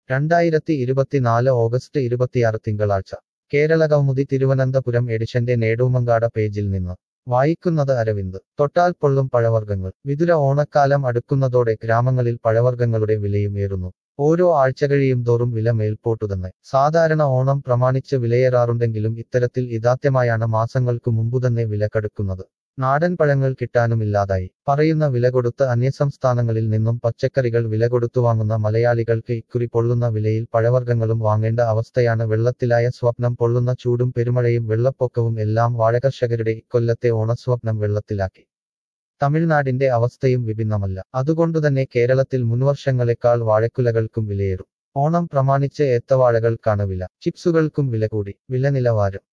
രണ്ടായിരത്തി ഇരുപത്തിനാല് ഓഗസ്റ്റ് ഇരുപത്തിയാറ് തിങ്കളാഴ്ച കേരള കൗമുദി തിരുവനന്തപുരം എഡിഷന്റെ നേടൂമങ്കാട പേജിൽ നിന്ന് വായിക്കുന്നത് അരവിന്ദ് തൊട്ടാൽ പൊള്ളും പഴവർഗ്ഗങ്ങൾ വിതുര ഓണക്കാലം അടുക്കുന്നതോടെ ഗ്രാമങ്ങളിൽ പഴവർഗ്ഗങ്ങളുടെ വിലയും ഏറുന്നു ഓരോ ആഴ്ച കഴിയും തോറും വില മേൽപോട്ടുതന്നെ സാധാരണ ഓണം പ്രമാണിച്ച് വിലയേറാറുണ്ടെങ്കിലും ഇത്തരത്തിൽ ഇതാത്യമായാണ് മാസങ്ങൾക്കു മുമ്പുതന്നെ വില കടുക്കുന്നത് നാടൻ പഴങ്ങൾ കിട്ടാനുമില്ലാതായി പറയുന്ന വില കൊടുത്ത് അന്യസംസ്ഥാനങ്ങളിൽ നിന്നും പച്ചക്കറികൾ വില കൊടുത്തു വാങ്ങുന്ന മലയാളികൾക്ക് ഇക്കുറി പൊള്ളുന്ന വിലയിൽ പഴവർഗ്ഗങ്ങളും വാങ്ങേണ്ട അവസ്ഥയാണ് വെള്ളത്തിലായ സ്വപ്നം പൊള്ളുന്ന ചൂടും പെരുമഴയും വെള്ളപ്പൊക്കവും എല്ലാം വാഴകർഷകരുടെ ഇക്കൊല്ലത്തെ ഓണസ്വപ്നം വെള്ളത്തിലാക്കി തമിഴ്നാടിന്റെ അവസ്ഥയും വിഭിന്നമല്ല അതുകൊണ്ടുതന്നെ കേരളത്തിൽ മുൻവർഷങ്ങളെക്കാൾ വാഴക്കുലകൾക്കും വിലയേറും ഓണം പ്രമാണിച്ച് ഏത്തവാഴകൾക്കാണ് വില ചിപ്സുകൾക്കും വില കൂടി വില നിലവാരം